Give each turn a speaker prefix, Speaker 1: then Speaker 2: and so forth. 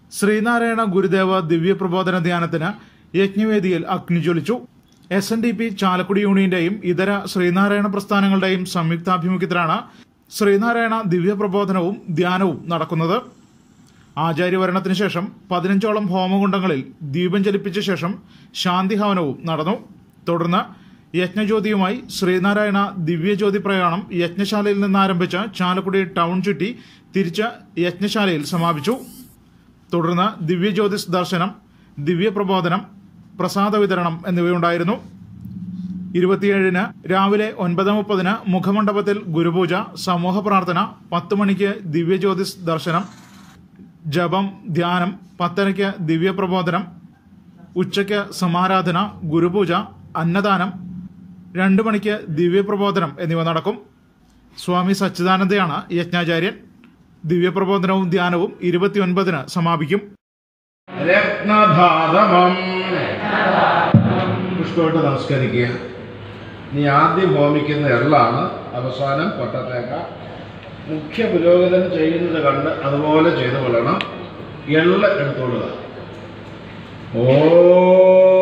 Speaker 1: ശ്രീനാരായണ ഗുരുദേവ ദിവ്യപ്രബോധന ധ്യാനത്തിന് യജ്ഞവേദിയിൽ അഗ്നിജ്വലിച്ചു S N D P Chalakudy യൂണിയന്റെയും ഇതര ശ്രീനാരായണ പ്രസ്ഥാനങ്ങളുടെയും സംയുക്താഭിമുഖ്യത്തിലാണ് ശ്രീനാരായണ ദിവ്യപ്രബോധനവും ധ്യാനവും നടക്കുന്നത് ആചാര്യവരണത്തിന് ശേഷം പതിനഞ്ചോളം ഹോമകുണ്ടങ്ങളിൽ ദീപം ചലിപ്പിച്ച ശേഷം ശാന്തിഹവനവും നടന്നു തുടർന്ന് യജ്ഞജ്യോതിയുമായി ശ്രീനാരായണ ദിവ്യജ്യോതി പ്രയാണം യജ്ഞശാലയിൽ നിന്ന് ആരംഭിച്ച് ചാലക്കുടി ടൗൺ ചുറ്റി തിരിച്ച് യജ്ഞശാലയിൽ സമാപിച്ചു തുടർന്ന് ദിവ്യജ്യോതിസ് ദർശനം ദിവ്യപ്രബോധനം പ്രസാദ വിതരണം എന്നിവയുണ്ടായിരുന്നു ഇരുപത്തിയേഴിന് രാവിലെ ഒൻപത് മുപ്പതിന് മുഖമണ്ഡപത്തിൽ ഗുരുപൂജ സമൂഹ പ്രാർത്ഥന പത്ത് മണിക്ക് ദിവ്യജ്യോതിസ് ദർശനം ജപം ധ്യാനം പത്തരയ്ക്ക് ദിവ്യപ്രബോധനം ഉച്ചയ്ക്ക് സമാരാധന ഗുരുപൂജ അന്നദാനം രണ്ട് മണിക്ക് ദിവ്യപ്രബോധനം എന്നിവ നടക്കും സ്വാമി സച്ചിദാനന്ദയാണ് യജ്ഞാചാര്യൻ ദിവ്യപ്രബോധനവും ധ്യാനവും ഇരുപത്തിയൊൻപതിന് സമാപിക്കും
Speaker 2: രത്നധാതമം പുഷ്പമായിട്ട് നമസ്കരിക്കുക നീ ആദ്യം ഹോമിക്കുന്ന എള്ളാണ് അവസാനം പൊട്ടത്തേക്ക മുഖ്യ പുരോഹിതൻ ചെയ്യുന്നത് കണ്ട് അതുപോലെ ചെയ്തു കൊള്ളണം എള്ള് എടുത്തോളുക ഓ